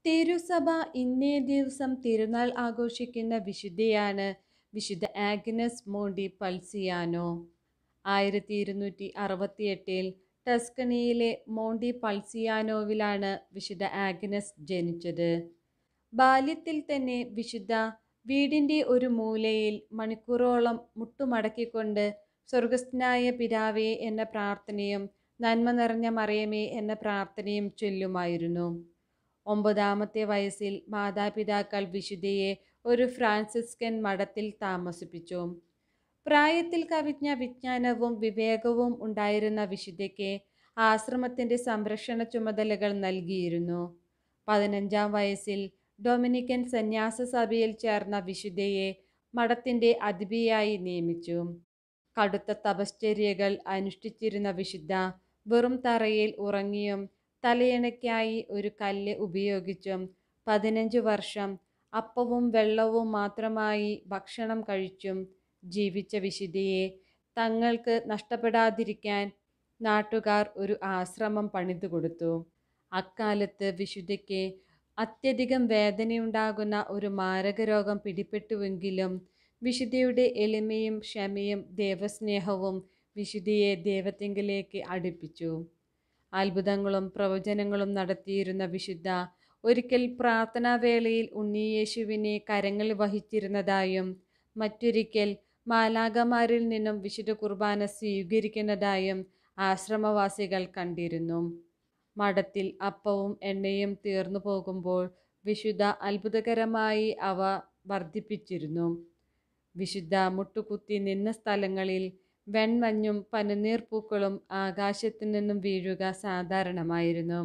തിരുസഭ ഇന്നേ ദിവസം തിരുനാൾ ആഘോഷിക്കുന്ന വിശുദ്ധയാണ് വിശുദ്ധ ആഗ്നസ് മോണ്ടി പൾസിയാനോ ആയിരത്തി ഇരുന്നൂറ്റി അറുപത്തിയെട്ടിൽ ടസ്കണിയിലെ മോണ്ടി പൾസിയാനോവിലാണ് വിശുദ്ധ ആഗ്നസ് ജനിച്ചത് ബാല്യത്തിൽ തന്നെ വിശുദ്ധ വീടിൻ്റെ ഒരു മൂലയിൽ മണിക്കൂറോളം മുട്ടുമടക്കിക്കൊണ്ട് സ്വർഗസ്ഥനായ പിതാവേ എന്ന പ്രാർത്ഥനയും നന്മ നിറഞ്ഞ മറിയമേ എന്ന പ്രാർത്ഥനയും ചൊല്ലുമായിരുന്നു ഒമ്പതാമത്തെ വയസ്സിൽ മാതാപിതാക്കൾ വിശുദ്ധയെ ഒരു ഫ്രാൻസിസ്കൻ മഠത്തിൽ താമസിപ്പിച്ചു പ്രായത്തിൽ കവിഞ്ഞ വിജ്ഞാനവും വിവേകവും ഉണ്ടായിരുന്ന വിശുദ്ധയ്ക്ക് ആശ്രമത്തിൻ്റെ സംരക്ഷണ ചുമതലകൾ നൽകിയിരുന്നു പതിനഞ്ചാം വയസ്സിൽ ഡൊമിനിക്കൻ സന്യാസ സഭയിൽ ചേർന്ന വിശുദ്ധയെ മഠത്തിൻ്റെ അതിഥിയായി നിയമിച്ചു കടുത്ത തപശ്ചര്യകൾ അനുഷ്ഠിച്ചിരുന്ന വിശുദ്ധ വെറും തറയിൽ ഉറങ്ങിയും തലയണയ്ക്കായി ഒരു കല്ല് ഉപയോഗിച്ചും പതിനഞ്ച് വർഷം അപ്പവും വെള്ളവും മാത്രമായി ഭക്ഷണം കഴിച്ചും ജീവിച്ച വിശുദ്ധയെ തങ്ങൾക്ക് നഷ്ടപ്പെടാതിരിക്കാൻ നാട്ടുകാർ ഒരു ആശ്രമം പണിതു കൊടുത്തു അക്കാലത്ത് വിശുദ്ധയ്ക്ക് അത്യധികം വേദനയുണ്ടാകുന്ന ഒരു മാരകരോഗം പിടിപെട്ടുവെങ്കിലും വിശുദ്ധയുടെ എളിമയും ക്ഷമയും ദൈവസ്നേഹവും വിശുദ്ധിയെ ദൈവത്തിങ്കിലേക്ക് അടുപ്പിച്ചു അത്ഭുതങ്ങളും പ്രവചനങ്ങളും നടത്തിയിരുന്ന വിശുദ്ധ ഒരിക്കൽ പ്രാർത്ഥനാവേളയിൽ ഉണ്ണിയേശുവിനെ കരങ്ങളിൽ വഹിച്ചിരുന്നതായും മറ്റൊരിക്കൽ മാലാകമാരിൽ നിന്നും വിശുദ്ധ കുർബാന സ്വീകരിക്കുന്നതായും ആശ്രമവാസികൾ കണ്ടിരുന്നു മഠത്തിൽ അപ്പവും എണ്ണയും തീർന്നു പോകുമ്പോൾ വിശുദ്ധ അത്ഭുതകരമായി അവ വർദ്ധിപ്പിച്ചിരുന്നു വിശുദ്ധ മുട്ടുകുത്തി നിന്ന സ്ഥലങ്ങളിൽ വെൺമഞ്ഞും പനിനീർപ്പൂക്കളും ആകാശത്തു നിന്നും വീഴുക സാധാരണമായിരുന്നു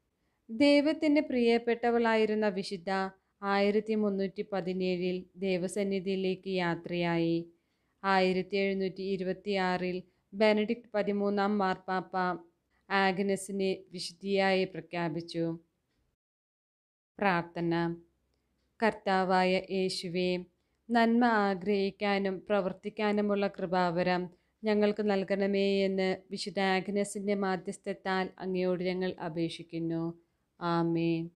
ദൈവത്തിന് പ്രിയപ്പെട്ടവളായിരുന്ന വിശുദ്ധ ആയിരത്തി മുന്നൂറ്റി പതിനേഴിൽ ദൈവസന്നിധിയിലേക്ക് യാത്രയായി ആയിരത്തി എഴുന്നൂറ്റി ഇരുപത്തി ആറിൽ ബെനഡിക്ട് പതിമൂന്നാം മാർപ്പാപ്പ ആഗ്നസിനെ വിശുദ്ധിയായി പ്രഖ്യാപിച്ചു പ്രാർത്ഥന കർത്താവായ യേശുവേ നന്മ ആഗ്രഹിക്കാനും പ്രവർത്തിക്കാനുമുള്ള കൃപാവരം ഞങ്ങൾക്ക് നൽകണമേ എന്ന് വിശുദ്ധ ആഗ്നസിൻ്റെ മാധ്യസ്ഥത്താൽ അങ്ങയോട് ഞങ്ങൾ അപേക്ഷിക്കുന്നു ആമേ